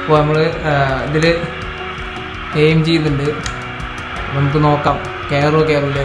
അപ്പോൾ നമ്മൾ ഇതിൽ എയിം ചെയ്യുന്നുണ്ട് അപ്പോൾ നമുക്ക് നോക്കാം കയറോ കയറൂലേ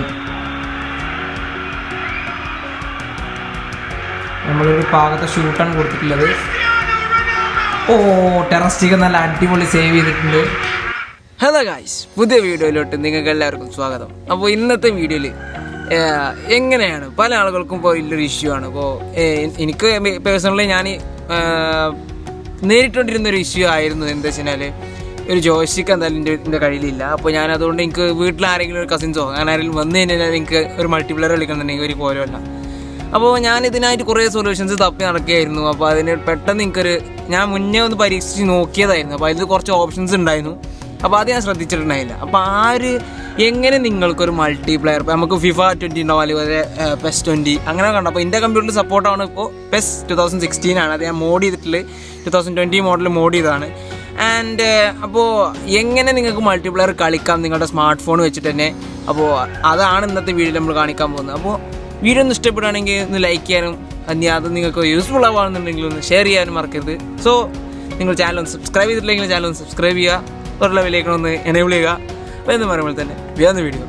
നമ്മളൊരു പാകത്തെ ഷൂട്ടാണ് കൊടുത്തിട്ടുള്ളത് ഓ ടെറസ്റ്റിക്ക് നല്ല അടിപൊളി സേവ് ചെയ്തിട്ടുണ്ട് ഹലോ ഗായ്സ് പുതിയ വീഡിയോയിലോട്ട് നിങ്ങൾക്ക് എല്ലാവർക്കും സ്വാഗതം അപ്പോൾ ഇന്നത്തെ വീഡിയോയിൽ എങ്ങനെയാണ് പല ആളുകൾക്കും ഇപ്പോൾ വലിയൊരു ഇഷ്യൂ ആണ് ഇപ്പോൾ എനിക്ക് പേഴ്സണലി ഞാൻ നേരിട്ടുകൊണ്ടിരുന്ന ഒരു ഇഷ്യൂ ആയിരുന്നു എന്താ വെച്ച് കഴിഞ്ഞാൽ ഒരു ജോയിസ്റ്റിക്ക് എന്തായാലും എൻ്റെ എൻ്റെ കയ്യിലില്ല അപ്പോൾ ഞാൻ അതുകൊണ്ട് എനിക്ക് വീട്ടിൽ ആരെങ്കിലും ഒരു കസിൻസോ അങ്ങനെ ആരെങ്കിലും വന്നു കഴിഞ്ഞാൽ എനിക്ക് ഒരു മൾട്ടിപ്ലെയർ കളിക്കണമെന്നുണ്ടെങ്കിൽ ഒരു പോലുമല്ല അപ്പോൾ ഞാൻ ഇതിനായിട്ട് കുറേ സൊല്യൂഷൻസ് തപ്പി നടക്കുകയായിരുന്നു അപ്പോൾ അതിന് പെട്ടെന്ന് എനിക്കൊരു ഞാൻ മുന്നേ ഒന്ന് പരീക്ഷിച്ച് നോക്കിയതായിരുന്നു അപ്പോൾ അതിൽ കുറച്ച് ഓപ്ഷൻസ് ഉണ്ടായിരുന്നു അപ്പോൾ അത് ഞാൻ ശ്രദ്ധിച്ചിട്ടുണ്ടായില്ല അപ്പോൾ ആ ഒരു എങ്ങനെ നിങ്ങൾക്കൊരു മൾട്ടി പ്ലെയർ ഇപ്പോൾ നമുക്ക് ഫിഫ ട്വൻറ്റി ഉണ്ടാവും അതുപോലെ പെസ് ട്വൻറ്റി അങ്ങനെ കണ്ടു അപ്പോൾ എൻ്റെ കമ്പ്യൂട്ടറിൽ സപ്പോർട്ടാണ് ഇപ്പോൾ പെസ് ടു തൗസൻഡ് സിക്സ്റ്റീൻ ആണ് അത് ഞാൻ മോഡ് ചെയ്തിട്ടുള്ളത് two thousand twenty model mod ചെയ്തതാണ് ആൻഡ് അപ്പോൾ എങ്ങനെ നിങ്ങൾക്ക് മൾട്ടിപ്ലെയർ കളിക്കാം നിങ്ങളുടെ സ്മാർട്ട് ഫോൺ വെച്ചിട്ട് തന്നെ അപ്പോൾ അതാണ് ഇന്നത്തെ വീഡിയോയിൽ നമ്മൾ കാണിക്കാൻ പോകുന്നത് അപ്പോൾ വീഡിയോ ഒന്ന് ഇഷ്ടപ്പെടുകയാണെങ്കിൽ ഒന്ന് ലൈക്ക് ചെയ്യാനും അന്യ അത് നിങ്ങൾക്ക് യൂസ്ഫുൾ ആവുകയാണെന്നുണ്ടെങ്കിൽ ഒന്ന് ഷെയർ ചെയ്യാനും മറക്കരുത് സോ നിങ്ങൾ ചാനൽ ഒന്ന് സബ്സ്ക്രൈബ് ചെയ്തിട്ടില്ലെങ്കിൽ ചാനൽ ഒന്ന് സബ്സ്ക്രൈബ് ചെയ്യുക ഒരു ലെവലിലേക്ക് ഒന്ന് എനേബിൾ ചെയ്യുക അപ്പോൾ എന്ന് പറയുമ്പോൾ തന്നെ വേറെ വീഡിയോ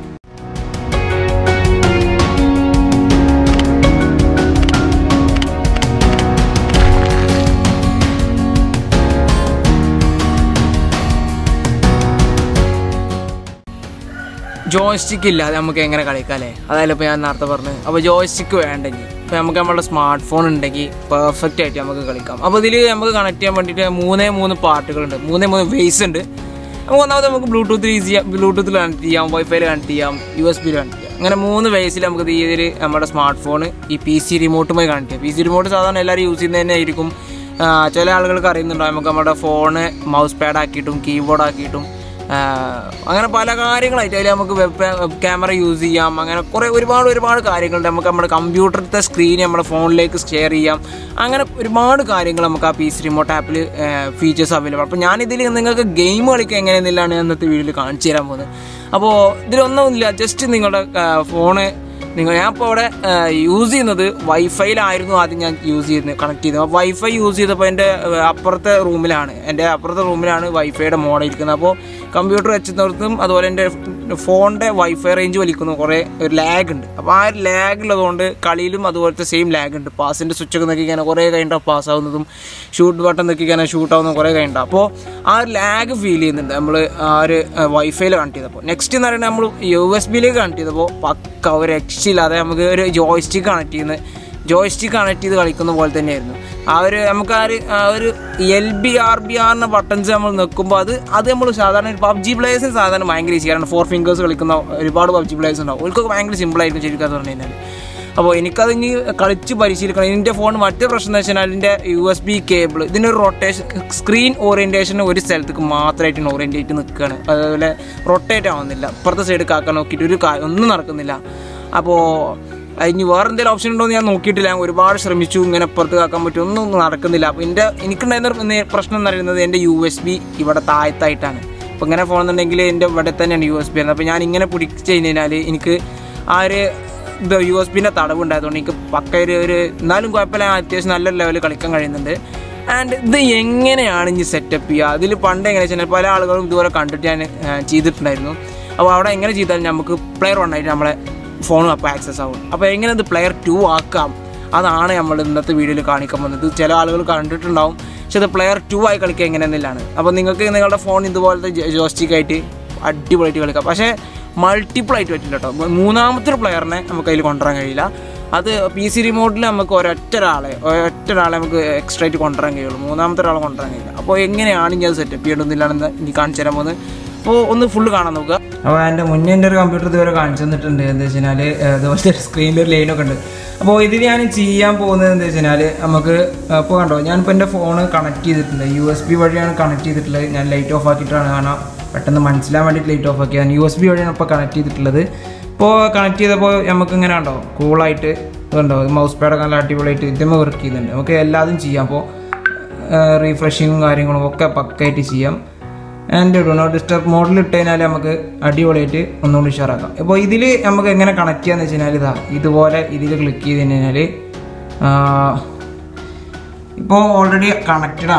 ജോയ്സ്റ്റിക്ക് ഇല്ലാതെ നമുക്ക് എങ്ങനെ കളിക്കാം അല്ലേ അതായത് ഇപ്പോൾ ഞാൻ നേരത്തെ പറഞ്ഞത് അപ്പോൾ ജോയ്സ്റ്റിക്ക് വേണ്ടെങ്കിൽ ഇപ്പോൾ നമുക്ക് നമ്മുടെ സ്മാർട്ട് ഫോൺ ഉണ്ടെങ്കിൽ പെർഫെക്റ്റ് ആയിട്ട് നമുക്ക് കളിക്കാം അപ്പോൾ ഇതിൽ നമുക്ക് കണക്ട് ചെയ്യാൻ വേണ്ടിയിട്ട് മൂന്നേ മൂന്ന് പാർട്ടുകളുണ്ട് മൂന്നേ മൂന്ന് വേസ് ഉണ്ട് നമുക്ക് ഒന്നാമത് നമുക്ക് ബ്ലൂടൂത്തിൽ യൂസ് ചെയ്യാം ബ്ലൂടൂത്തിൽ കണക്ട് ചെയ്യാം വൈഫൈയിൽ കണക്ട് ചെയ്യാം യു എസ് ബിയിൽ കണക്ട് ചെയ്യാം അങ്ങനെ മൂന്ന് വേസിൽ നമുക്ക് ഈ ഇതിൽ നമ്മുടെ സ്മാർട്ട് ഫോൺ ഈ പി സി റിമോട്ടുമായി കണക്ട് ചെയ്യാം പി സി റിമോട്ട് സാധാരണ എല്ലാവരും യൂസ് ചെയ്യുന്നത് തന്നെ ആയിരിക്കും ആ, ചില ആളുകൾക്ക് അറിയുന്നുണ്ടാവും നമുക്ക് നമ്മുടെ ഫോണ് മൗസ് പാഡ് ആക്കിയിട്ടും കീബോർഡ് ആക്കിയിട്ടും ആഹ് അങ്ങനെ പല കാര്യങ്ങളായിട്ട് അതിൽ നമുക്ക് വെബ് വെബ് ക്യാമറ യൂസ് ചെയ്യാം അങ്ങനെ കുറേ ഒരുപാട് ഒരുപാട് കാര്യങ്ങളുണ്ട് നമുക്ക് നമ്മുടെ കമ്പ്യൂട്ടറിലത്തെ സ്ക്രീൻ നമ്മുടെ ഫോണിലേക്ക് ഷെയർ ചെയ്യാം അങ്ങനെ ഒരുപാട് കാര്യങ്ങൾ നമുക്ക് ആ പി സി റിമോട്ട് ആപ്പിൽ ഫീച്ചേഴ്സ് അവൈലബിൾ അപ്പോൾ ഞാനിതിൽ നിങ്ങൾക്ക് ഗെയിം കളിക്കുക എങ്ങനെയെന്നില്ലാണ് ഞാൻ ഇന്നത്തെ വീഡിയോയിൽ കാണിച്ചു തരാൻ പോകുന്നത് അപ്പോൾ ഇതിലൊന്നുമില്ല ജസ്റ്റ് നിങ്ങളുടെ ഫോണ് നിങ്ങൾ ഞാൻ ഇപ്പോൾ അവിടെ യൂസ് ചെയ്യുന്നത് വൈഫൈയിലായിരുന്നു ആദ്യം ഞാൻ യൂസ് ചെയ്യുന്നത് കണക്ട് ചെയ്തത് അപ്പോൾ വൈഫൈ യൂസ് ചെയ്തപ്പോൾ എൻ്റെ ഏഹ്, അപ്പുറത്തെ റൂമിലാണ് എൻ്റെ അപ്പുറത്തെ റൂമിലാണ് വൈഫൈയുടെ മോഡ് ഇരിക്കുന്നത് അപ്പോൾ കമ്പ്യൂട്ടർ വെച്ചിടത്തും അതുപോലെ എൻ്റെ ഫോണിൻ്റെ വൈഫൈ റേഞ്ച് വലിക്കുന്നു കുറേ ഒരു ലാഗ് ഉണ്ട് അപ്പോൾ ആ ഒരു ലാഗ് ഉള്ളതുകൊണ്ട് കളിയിലും അതുപോലത്തെ സെയിം ലാഗ് ഉണ്ട് പാസിൻ്റെ സ്വിച്ചൊക്കെ നോക്കിക്കാൻ കുറേ കഴിഞ്ഞിട്ട് പാസ് ആവുന്നതും ഷൂട്ട് ബട്ടൺ നോക്കിക്കാൻ ഷൂട്ട് ആവുന്നതും കുറേ കഴിഞ്ഞിട്ട് അപ്പോൾ ആ ഒരു ലാഗ് ഫീൽ ചെയ്യുന്നുണ്ട് നമ്മൾ ആ ഒരു വൈഫൈയിൽ കണക്ട് ചെയ്തപ്പോൾ നെക്സ്റ്റ് എന്ന് പറയുന്നത് നമ്മൾ യു എസ് ബിയിലേക്ക് കണക്ട് ചെയ്തപ്പോൾ പക്ക ഒരു രക്ഷയില്ലാതെ നമുക്ക് ഒരു ജോയ്സ്റ്റിക്ക് കണക്ട് ചെയ്യുന്നത് ജോയ്സ്റ്റിക്ക് കണക്ട് ചെയ്ത് കളിക്കുന്ന പോലെ തന്നെയായിരുന്നു ആ ഒരു നമുക്ക് ആ ഒരു ആ ഒരു എൽ ബി ആർ ബി ആറിൻ്റെ ബട്ടൺസ് നമ്മൾ നിൽക്കുമ്പോൾ അത് അത് നമ്മൾ സാധാരണ പബ്ജി പ്ലേയേഴ്സിന് സാധാരണ ഭയങ്കര ഈസി കാരണം ഫോർ ഫിംഗേഴ്സ് കളിക്കുന്ന ഒരുപാട് പബ്ജി പ്ലേയേഴ്സ് ഉണ്ടാവും അവർക്കൊക്കെ ഭയങ്കര സിമ്പിളായിരിക്കും ശരിക്കും അത് പറഞ്ഞു കഴിഞ്ഞാൽ അപ്പോൾ എനിക്കത് ഇനി കളിച്ച് പരിശീലിക്കണം എൻ്റെ ഫോൺ മറ്റേ പ്രശ്നം എന്ന് വെച്ചാൽ അതിൻ്റെ യു എസ് ബി കേബിൾ ഇതിൻ്റെ ഒരു റൊട്ടേഷൻ സ്ക്രീൻ ഓറിയൻറ്റേഷൻ ഒരു സ്ഥലത്തേക്ക് മാത്രമായിട്ട് ഓറിയൻറ്റേറ്റ് നിൽക്കുകയാണ് അതുപോലെ റൊട്ടേറ്റ് ആവുന്നില്ല ഇപ്പുറത്തെ സൈഡ് കാക്കാൻ നോക്കിയിട്ട് ഒരു കാ- ഒന്നും നടക്കുന്നില്ല അപ്പോൾ അതിന് വേറെ എന്തെങ്കിലും ഓപ്ഷൻ ഉണ്ടോ എന്ന് ഞാൻ നോക്കിയിട്ടില്ല ഞാൻ ഒരുപാട് ശ്രമിച്ചു ഇങ്ങനെ പുറത്ത് കാക്കാൻ പറ്റും ഒന്നും ഒന്നും നടക്കുന്നില്ല അപ്പോൾ എൻ്റെ എനിക്കുണ്ടായിരുന്ന ഒരു നേ- പ്രശ്നം എന്ന് പറയുന്നത് എൻ്റെ യു എസ് ബി ഇവിടെ താഴത്തായിട്ടാണ് അപ്പോൾ ഇങ്ങനെ ഫോണെന്നുണ്ടെങ്കിൽ എൻ്റെ ഇവിടെ തന്നെയാണ് യു എസ് ബി അപ്പോൾ ഞാൻ ഇങ്ങനെ പിടിച്ച് കഴിഞ്ഞാൽ എനിക്ക് ആ ഒരു ഇത് യു എസ് ബിൻ്റെ തടവ് ഉണ്ടായതുകൊണ്ട് എനിക്ക് പക്ക ഒരു ഒരു എന്നാലും കുഴപ്പമില്ല ഞാൻ അത്യാവശ്യം നല്ല ലെവലിൽ കളിക്കാൻ കഴിയുന്നുണ്ട് ആൻഡ് ഇത് എങ്ങനെയാണ് ഇനി സെറ്റപ്പ് ചെയ്യുക അതിൽ പണ്ട് എങ്ങനെ വെച്ചാൽ പല ആളുകളും ഇതുപോലെ കണ്ടിട്ട് ഞാൻ ആ, ചെയ്തിട്ടുണ്ടായിരുന്നു അപ്പോൾ അവിടെ എങ്ങനെ ചെയ്താലും നമുക്ക് പ്ലെയർ വൺ ആയിട്ട് നമ്മളെ ഫോണും അപ്പോൾ ആക്സസ് ആവും അപ്പോൾ എങ്ങനെ ഇത് പ്ലെയർ ടു ആക്കാം അതാണ് നമ്മൾ ഇന്നത്തെ വീഡിയോയിൽ കാണിക്കാൻ പോകുന്നത് ചില ആളുകൾ കണ്ടിട്ടുണ്ടാവും പക്ഷെ ഇത് പ്ലെയർ ടു ആയി കളിക്കുക എങ്ങനെയെന്നില്ലാണ് അപ്പോൾ നിങ്ങൾക്ക് നിങ്ങളുടെ ഫോൺ ഇതുപോലത്തെ ജോസ്റ്റിക് ആയിട്ട് അടിപൊളിയായിട്ട് കളിക്കാം പക്ഷേ മൾട്ടിപ്പിൾ ആയിട്ട് പറ്റില്ല കേട്ടോ മൂന്നാമത്തെ ഒരു പ്ലെയറിനെ നമുക്ക് അതിൽ കൊണ്ടുവരാൻ കഴിയില്ല അത് പി സി റിമോട്ടിൽ നമുക്ക് ഒരൊറ്റ ഒരാളെ ഒരൊറ്റ ഒരാളെ നമുക്ക് എക്സ്ട്രാ ആയിട്ട് കൊണ്ടുവരാൻ കഴിയുള്ളൂ മൂന്നാമത്തെ ഒരാളെ കൊണ്ടുവരാൻ കഴിയില്ല അപ്പോൾ എങ്ങനെയാണ് ഇനി അത് സെറ്റപ്പ് ചെയ്യേണ്ടതെന്നില്ലാണെന്ന് ഇനി കാണിച്ചു തരാൻ പോകുന്നത് അപ്പോൾ ഒന്ന് ഫുള്ള് കാണാൻ നോക്കുക അപ്പോൾ എൻ്റെ മുന്നേ എൻ്റെ ഒരു കമ്പ്യൂട്ടർ ഇതുവരെ കാണിച്ചു തന്നിട്ടുണ്ട് എന്താ വെച്ച് കഴിഞ്ഞാൽ ഇതുപോലത്തെ സ്ക്രീനിൽ ഒരു ലൈനൊക്കെ ഉണ്ട് അപ്പോൾ ഇതിൽ ഞാൻ ചെയ്യാൻ പോകുന്നത് എന്താ വെച്ച് കഴിഞ്ഞാൽ നമുക്ക് അപ്പോൾ കണ്ടോ ഞാനിപ്പോൾ എൻ്റെ ഫോൺ കണക്ട് ചെയ്തിട്ടുണ്ട് യു എസ് ബി വഴിയാണ് കണക്ട് ചെയ്തിട്ടുള്ളത് ഞാൻ ലൈറ്റ് ഓഫ് ആക്കിയിട്ടാണ് കാരണം പെട്ടെന്ന് മനസ്സിലാൻ വേണ്ടിയിട്ട് ലൈറ്റ് ഓഫ് ആക്കിയാണ് യു എസ് ബി വഴിയാണ് ഇപ്പോൾ കണക്ട് ചെയ്തിട്ടുള്ളത് ഇപ്പോൾ കണക്ട് ചെയ്തപ്പോൾ നമുക്ക് ഇങ്ങനെ ഉണ്ടോ കൂളായിട്ട് ഇതുണ്ടോ മൗസ് പാഡൊക്കെ നല്ല അടിപൊളിയായിട്ട് ഇതുമ്പോൾ വർക്ക് ചെയ്യുന്നുണ്ട് നമുക്ക് എല്ലാതും ചെയ്യാം അപ്പോൾ റീഫ്രഷിങ്ങും കാര്യങ്ങളും ഒക്കെ പക്കായിട്ട് ചെയ്യാം ആൻഡ് ഡു നോട്ട് ഡിസ്റ്റർബ് മോഡിൽ ഇട്ട് കഴിഞ്ഞാൽ നമുക്ക് അടിപൊളിയായിട്ട് ഒന്നുകൂടി ഉഷാറാക്കാം അപ്പോൾ ഇതിൽ നമുക്ക് എങ്ങനെ കണക്ട് ചെയ്യാന്ന് വെച്ച് കഴിഞ്ഞാൽ ഇതാ ഇതുപോലെ ഇതിൽ ക്ലിക്ക് ചെയ്ത് കഴിഞ്ഞാൽ ഇപ്പോൾ ഓൾറെഡി കണക്റ്റഡ് ആണ്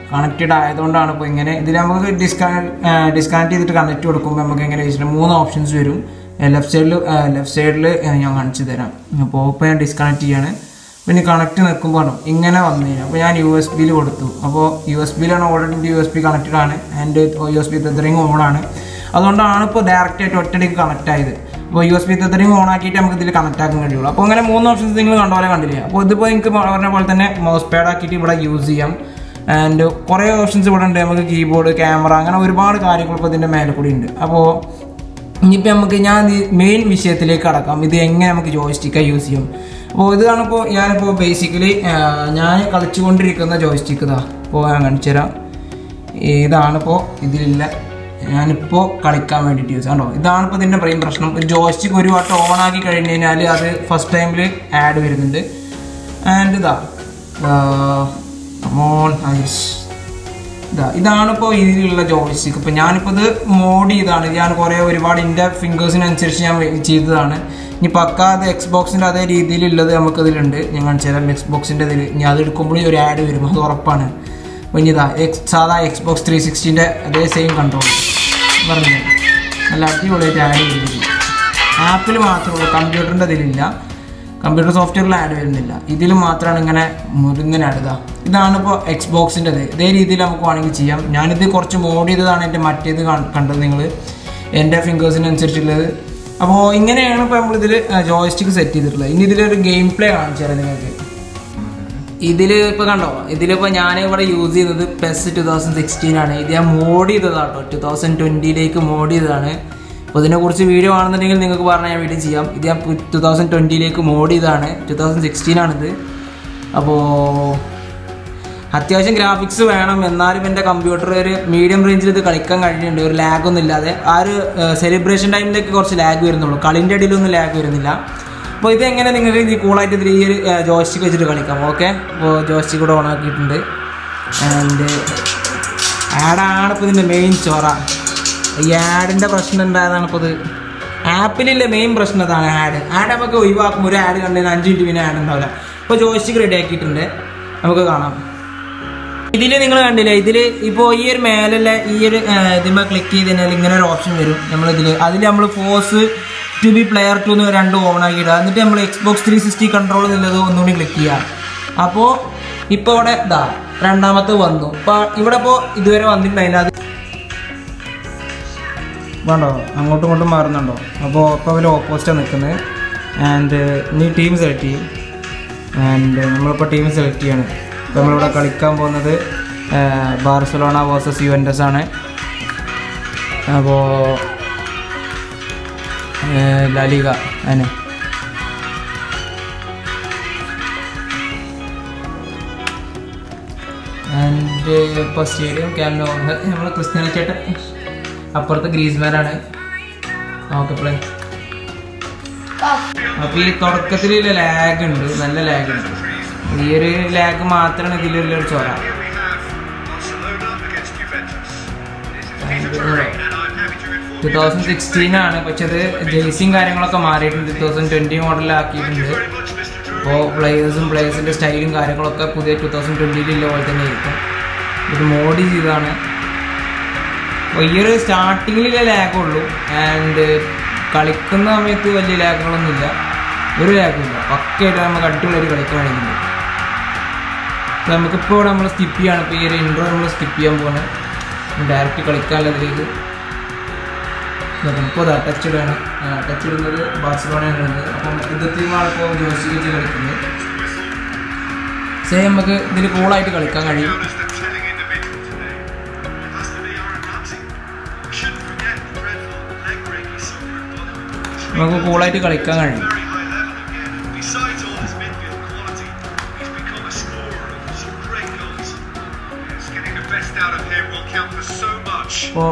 കണക്റ്റഡ് ആയതുകൊണ്ടാണ് ഇപ്പോൾ ഇങ്ങനെ ഇതിൽ നമുക്ക് ഡിസ്കണക്ട് ഡിസ്കണക്ട് ചെയ്തിട്ട് കണക്ട് കൊടുക്കുമ്പോൾ നമുക്ക് എങ്ങനെ വെച്ചിട്ട് മൂന്ന് ഓപ്ഷൻസ് വരും ലെഫ്റ്റ് സൈഡിൽ ലെഫ്റ്റ് സൈഡിൽ ഞാൻ കാണിച്ചു തരാം അപ്പോൾ ഇപ്പോൾ ഞാൻ ഡിസ്കണക്ട് ചെയ്യാണ് പിന്നെ കണക്ട് നിൽക്കുമ്പോൾ ഇങ്ങനെ വന്നു കഴിഞ്ഞാൽ അപ്പോൾ ഞാൻ യു എസ് ബിയിൽ കൊടുത്തു അപ്പോൾ യു എസ് ബിയിലാണ് already U S B connected ആണ് and U S B tethering on ആണ് അതുകൊണ്ടാണ് ഇപ്പോൾ ഡയറക്റ്റ് ആയിട്ട് ഒറ്റയടിക്ക് കണക്ട് ആയത് അപ്പോൾ U S B tethering on ആക്കിയിട്ട് നമുക്ക് ഇതിൽ കണക്ട് ആക്കാൻ കഴിയുള്ളൂ അപ്പോൾ അങ്ങനെ മൂന്ന് ഓപ്ഷൻസ് നിങ്ങൾ കണ്ട പോലെ കണ്ടില്ലേ അപ്പോൾ ഇതിപ്പോൾ നിങ്ങൾക്ക് പറഞ്ഞ പോലെ തന്നെ മൗസ് പാഡ് ആക്കിയിട്ട് ഇവിടെ യൂസ് ചെയ്യാം ആൻഡ് കുറേ ഓപ്ഷൻസ് ഇവിടെ ഉണ്ട് നമുക്ക് കീബോർഡ് ക്യാമറ അങ്ങനെ ഒരുപാട് കാര്യങ്ങൾ ഇപ്പോൾ ഇതിൻ്റെ മേലെ കൂടി ഉണ്ട് അപ്പോൾ ഇനിയിപ്പോൾ നമുക്ക് ഞാൻ മെയിൻ വിഷയത്തിലേക്ക് കടക്കാം ഇത് എങ്ങനെ നമുക്ക് ജോയിസ്റ്റിക്കായി യൂസ് ചെയ്യും അപ്പോൾ ഇതാണിപ്പോൾ ഞാനിപ്പോൾ ബേസിക്കലി ഞാൻ കളിച്ചുകൊണ്ടിരിക്കുന്ന ജോയിസ്റ്റിക്ക് ഇതാ ഇപ്പോൾ ഞാൻ കാണിച്ചു തരാം ഇതാണിപ്പോൾ ഇതിലില്ല ഞാനിപ്പോൾ കളിക്കാൻ വേണ്ടിയിട്ട് യൂസ് കണ്ടോ ഇതാണിപ്പോൾ ഇതിൻ്റെ മെയിൻ പ്രശ്നം ഒരു ജോയിസ്റ്റിക്ക് ഒരു വട്ടം ഓൺ ആക്കി കഴിഞ്ഞ് കഴിഞ്ഞാൽ അത് ഫസ്റ്റ് ടൈമിൽ ആഡ് വരുന്നുണ്ട് ആൻഡ് ഇതാ മോൺ ഐസ് ഇതാ ഇതാണിപ്പോൾ ഇതിലുള്ള ജോയിസ്റ്റിക്ക് ഇപ്പോൾ ഞാനിപ്പോൾ ഇത് മോഡ് ചെയ്താണ് ഞാൻ കുറേ ഒരുപാട് എൻ്റെ ഫിംഗേഴ്സിനനുസരിച്ച് ഞാൻ ചെയ്തതാണ് ഇനി പക്ക അത് എക്സ് ബോക്സിൻ്റെ അതേ രീതിയിലുള്ളത് നമുക്കതിലുണ്ട് ഞാൻ കാണിച്ചു തരാം എക്സ് ബോക്സിൻ്റെ ഇതിൽ ഇനി അത് എടുക്കുമ്പോഴേ ഒരു ആഡ് വരും അത് ഉറപ്പാണ് അപ്പോൾ ഇനി ഇതാ എക്സ് സാധാ എക്സ് ബോക്സ് ത്രീ സിക്സ്റ്റീൻ്റെ അതേ സെയിം കൺട്രോൾ പറഞ്ഞു നല്ല അടിപൊളിയായിട്ട് ആഡ് വരുന്നത് ആപ്പിൽ മാത്രമേ ഉള്ളൂ കമ്പ്യൂട്ടറിൻ്റെ ഇതിലില്ല കമ്പ്യൂട്ടർ സോഫ്റ്റ്വെയറിൽ ആഡ് വരുന്നില്ല ഇതിൽ മാത്രമാണ് ഇങ്ങനെ മുരുങ്ങനെ ആഡ് ഇതാ ഇതാണ് ഇപ്പോൾ എക്സ് ബോക്സിൻ്റെത് ഇതേ രീതിയിൽ നമുക്ക് വേണമെങ്കിൽ ചെയ്യാം ഞാനിത് കുറച്ച് മോഡ് ചെയ്തതാണ് എൻ്റെ മറ്റേത് കാണ്- കണ്ടത് നിങ്ങൾ എൻ്റെ ഫിംഗേഴ്സിനനുസരിച്ചുള്ളത് അപ്പോൾ ഇങ്ങനെയാണ് ഇപ്പോൾ നമ്മളിതിൽ ജോയിസ്റ്റിക്ക് സെറ്റ് ചെയ്തിട്ടുള്ളത് ഇനി ഇതിലൊരു ഗെയിം പ്ലേ കാണിച്ചു തരാം നിങ്ങൾക്ക് ഇതിൽ ഇപ്പോൾ കണ്ടോ ഇതിലിപ്പോൾ ഞാൻ ഇവിടെ യൂസ് ചെയ്യുന്നത് പെസ് ടു തൗസൻഡ് സിക്സ്റ്റീൻ ആണ് ഇത് ഞാൻ മോഡ് ചെയ്തതാട്ടോ ടു തൗസൻഡ് ട്വൻറ്റിയിലേക്ക് മോഡ് ചെയ്തതാണ് അപ്പോൾ ഇതിനെക്കുറിച്ച് വീഡിയോ ആണെന്നുണ്ടെങ്കിൽ നിങ്ങൾക്ക് പറഞ്ഞാൽ ഞാൻ വീഡിയോ ചെയ്യാം ഇത് ഞാൻ ടു തൗസൻഡ് ട്വൻറ്റിയിലേക്ക് മോഡ് ചെയ്തതാണ് ടു തൗസൻഡ് സിക്സ്റ്റീൻ ആണിത് അപ്പോൾ അത്യാവശ്യം ഗ്രാഫിക്സ് വേണം എന്നാലും എൻ്റെ കമ്പ്യൂട്ടർ ഒരു മീഡിയം റേഞ്ചിൽ ഇത് കളിക്കാൻ കഴിയുന്നുണ്ട് ഒരു ലാഗ് ഒന്നും ഇല്ലാതെ ആ ഒരു സെലിബ്രേഷൻ ടൈമിലേക്ക് കുറച്ച് ലാഗ് വരുന്നുള്ളൂ കളിൻ്റെ ഇടയിലൊന്നും ലാഗ് വരുന്നില്ല അപ്പോൾ ഇത് എങ്ങനെ നിങ്ങൾക്ക് ഈ കൂളായിട്ട് ഇതിൽ ഈ ഒരു ജോയിസ്റ്റിക്ക് വെച്ചിട്ട് കളിക്കാം ഓക്കെ അപ്പോൾ ജോയിസ്റ്റിക്ക് കൂടെ ഓൺ ആക്കിയിട്ടുണ്ട് ആൻഡ് ആഡാണ് ഇപ്പോൾ ഇതിൻ്റെ മെയിൻ ചോറ ഈ ആഡിൻ്റെ പ്രശ്നം ഉണ്ടായതാണ് ഇപ്പോൾ ഇത് ആപ്പിലില്ല മെയിൻ പ്രശ്നം അതാണ് ആഡ് ആഡ് നമുക്ക് ഒഴിവാക്കുമ്പോൾ ഒരു ആഡ് കണ്ടു അഞ്ച് മിനിറ്റ് പിന്നെ ആഡ് ഉണ്ടാവില്ല ഇപ്പോൾ ജോയിസ്റ്റിക്ക് റെഡി ആക്കിയിട്ടുണ്ട് നമുക്ക് കാണാം ഇതിൽ നിങ്ങൾ കണ്ടില്ലേ ഇതിൽ ഇപ്പോൾ ഈ ഒരു മേലുള്ള ഈ ഒരു ഇതിന്മേ ക്ലിക്ക് ചെയ്ത് കഴിഞ്ഞാൽ ഇങ്ങനെ ഒരു ഓപ്ഷൻ വരും നമ്മളിതിൽ അതിൽ നമ്മൾ force to be player two എന്ന് രണ്ട് ഓൺ ആക്കി ഇടുക എന്നിട്ട് നമ്മൾ എക്സ്ബോക്സ് ത്രീ സിക്സ്റ്റി കൺട്രോൾ എന്നുള്ളത് ഒന്നുകൂടി ക്ലിക്ക് ചെയ്യുക അപ്പോൾ ഇപ്പോൾ ഇവിടെ ഇതാ രണ്ടാമത്തെ വന്നു ഇപ്പോൾ ഇവിടെ ഇപ്പോൾ ഇതുവരെ വന്നിട്ടുണ്ടായില്ല അത് വേണ്ടോ അങ്ങോട്ടും ഇങ്ങോട്ടും മാറുന്നുണ്ടോ അപ്പോൾ ഇപ്പോൾ അവർ ഓപ്പോസിറ്റാണ് നിൽക്കുന്നത് ആൻഡ് ഇനി ടീം സെലക്ട് ചെയ്യും ആൻഡ് നമ്മളിപ്പോൾ ടീം സെലക്ട് ചെയ്യാണ് ഇപ്പോൾ നമ്മളിവിടെ കളിക്കാൻ പോകുന്നത് ബാർസലോണ വേഴ്സസ് യുവൻഡസ് ആണ് അപ്പോൾ ലലിക അതിന് ആൻഡ് ഇപ്പോൾ സ്റ്റേഡിയം ക്യാമ്പിനോ നമ്മൾ ക്രിസ്ത്യാനോ ചേട്ടൻ അപ്പുറത്ത് ഗ്രീസ്മാനാണ് ഓക്കെ പ്ലേ അപ്പോൾ ഈ തുടക്കത്തിലുള്ള ലാഗ് ഉണ്ട് നല്ല ലാഗ് ഉണ്ട് ഈ ഒരു ലാഗ് മാത്രമാണ് ഇതിലുള്ള ഒരു ചോര ടു തൗസൻഡ് സിക്സ്റ്റീൻ ആണ് പക്ഷെ അത് ജേഴ്സിയും കാര്യങ്ങളൊക്കെ മാറിയിട്ടുണ്ട് ടു തൗസൻഡ് ട്വൻറ്റി മോഡലാക്കിയിട്ടുണ്ട് അപ്പോൾ പ്ലേയേഴ്സും പ്ലേയേഴ്സിൻ്റെ സ്റ്റൈലും കാര്യങ്ങളൊക്കെ പുതിയ ടു തൗസൻഡ് ട്വൻറ്റിയിലുള്ള പോലെ തന്നെ ആയിരിക്കും ഇത് മോഡി ചെയ്തതാണ് അപ്പോൾ ഈ ഒരു സ്റ്റാർട്ടിങ്ങിലെ ലാഗേ ഉള്ളൂ ആൻഡ് കളിക്കുന്ന സമയത്ത് വലിയ ലാഗുകളൊന്നുമില്ല ഒരു ലാഗുമില്ല പക്കയായിട്ട് നമുക്ക് അടിപൊളിയായിട്ട് കളിക്കാൻ കഴിയുന്നുണ്ട് അപ്പോൾ നമുക്കിപ്പോൾ ഇവിടെ നമ്മൾ സ്കിപ്പ് ചെയ്യാണ് ഇപ്പോൾ ഈ ഒരു ഇൻട്രോ നമ്മൾ സ്കിപ്പ് ചെയ്യാൻ പോകുന്നത് ഡയറക്റ്റ് കളിക്കാനുള്ളതിലേക്ക് ഇപ്പോൾ അതാ ടച്ച് ഇടാണ് ടച്ച് ഇടുന്നത് ബാർസലോണയാണ് ഇടുന്നത് അപ്പം ഇത് ടീമാണ് ഇപ്പോൾ ജോസി വെച്ച് കളിക്കുന്നത് സെയിം നമുക്ക് ഇതിൽ കൂളായിട്ട് കളിക്കാൻ കഴിയും Notice the telling individual today. It has to be Aaron Ramsey. We shouldn't forget the dreadful leg break he suffered at Tottenham. നമുക്ക് കൂളായിട്ട് കളിക്കാൻ കഴിയും Very high level again. Besides all his midfield quality, he's become a scorer of some great goals. Yes, getting the best out of him will count for so much. അപ്പോൾ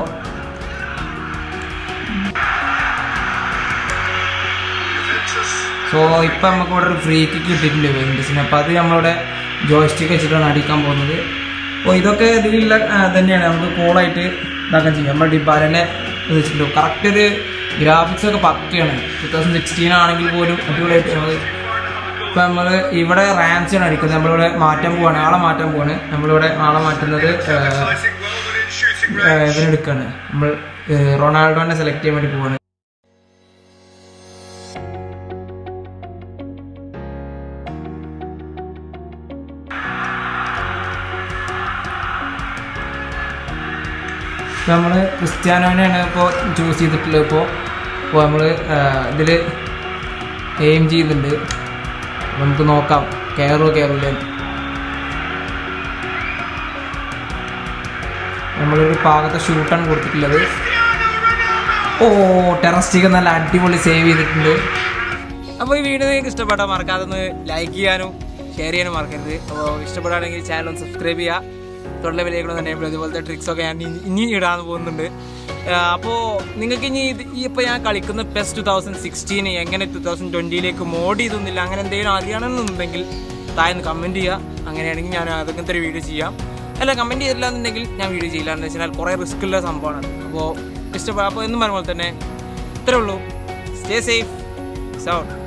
Juventus so ഇപ്പം നമുക്ക് ഇവിടെ ഒരു free kick കിട്ടിയിട്ടുണ്ട് വെയിൻഡസിന് അപ്പോൾ അത് നമ്മളിവിടെ joystick വെച്ചിട്ടാണ് അടിക്കാൻ പോകുന്നത് അപ്പോൾ ഇതൊക്കെ ഇതിലുള്ള ആ, തന്നെയാണ് നമുക്ക് കൂളായിട്ട് ഇതാക്കാൻ ചെയ്യാം നമ്മൾ ഡിബാലനെ വെച്ചിട്ടുണ്ട് കറക്റ്റ് ഒരു ഗ്രാഫിക്സ് ഒക്കെ പക്കയാണ് ടു തൗസൻഡ് സിക്സ്റ്റീൻ ആണെങ്കിൽ പോലും അടിപൊളിയായിട്ട് നമ്മൾ ഇപ്പൊ നമ്മള് ഇവിടെ റാംസിയാണ് അടിക്കുന്നത് നമ്മളിവിടെ മാറ്റാൻ പോവാണ് ആളെ മാറ്റാൻ പോവാണ് നമ്മളിവിടെ ആളെ മാറ്റുന്നത് ഏഹ്, Exercising well within shooting ഏഹ്, range. ഇവനെടുക്കാണ് നമ്മൾ ഏഹ്, റൊണാൾഡോനെ സെലക്ട് ചെയ്യാൻ വേണ്ടി പോവാണ് നമ്മൾ ക്രിസ്ത്യാനോനെയാണ് ഇപ്പോൾ ചൂസ് ചെയ്തിട്ടുള്ളത് ഇപ്പോൾ ഇപ്പോൾ നമ്മൾ ഇതിൽ എയിം ചെയ്യുന്നുണ്ട് അപ്പൊ നമുക്ക് നോക്കാം കയറോ കയറൂലേ നമ്മളൊരു പാകത്തെ ഷൂട്ടാണ് കൊടുത്തിട്ടുള്ളത് ഓ ടെറസ്റ്റിക്ക് നല്ല അടിപൊളി സേവ് ചെയ്തിട്ടുണ്ട് അപ്പോൾ ഈ വീഡിയോ നിങ്ങൾക്ക് ഇഷ്ടപ്പെട്ടാൽ മറക്കാതെ ഒന്ന് ലൈക്ക് ചെയ്യാനും ഷെയർ ചെയ്യാനും മറക്കരുത് അപ്പോൾ ഇഷ്ടപ്പെടുകയാണെങ്കിൽ ചാനൽ ഒന്ന് സബ്സ്ക്രൈബ് ചെയ്യുക തൊഴിലെ വിലകളും തന്നെ ഇതുപോലത്തെ ട്രിക്സൊക്കെ ഞാൻ ഇനി- ഇനി ഇടാൻ പോകുന്നുണ്ട് അപ്പോൾ നിങ്ങൾക്ക് ഇനി ഇത് ഈ ഇപ്പോൾ ഞാൻ കളിക്കുന്ന പെസ് ടു തൗസൻഡ് സിക്സ്റ്റീൻ എങ്ങനെ ടു തൗസൻഡ് ട്വൻറ്റിയിലേക്ക് മോഡ് ചെയ്തൊന്നുമില്ല അങ്ങനെ എന്തെങ്കിലും അറിയണമെന്നുണ്ടെങ്കിൽ താഴ്ന്ന് കമൻറ്റ് ചെയ്യുക അങ്ങനെയാണെങ്കിൽ ഞാൻ അതൊക്കെ ഒരു വീഡിയോ ചെയ്യാം അല്ല കമൻറ്റ് ചെയ്തില്ല എന്നുണ്ടെങ്കിൽ ഞാൻ വീഡിയോ ചെയ്യില്ല എന്ന് വെച്ചാൽ കുറേ റിസ്ക് ഉള്ള സംഭവമാണ് അപ്പോൾ ഇഷ്ടപ്പെടുക അപ്പോൾ എന്നും പറഞ്ഞ പോലെ തന്നെ ഇത്രേ ഉള്ളൂ സ്റ്റേ സേഫ് സൗണ്ട്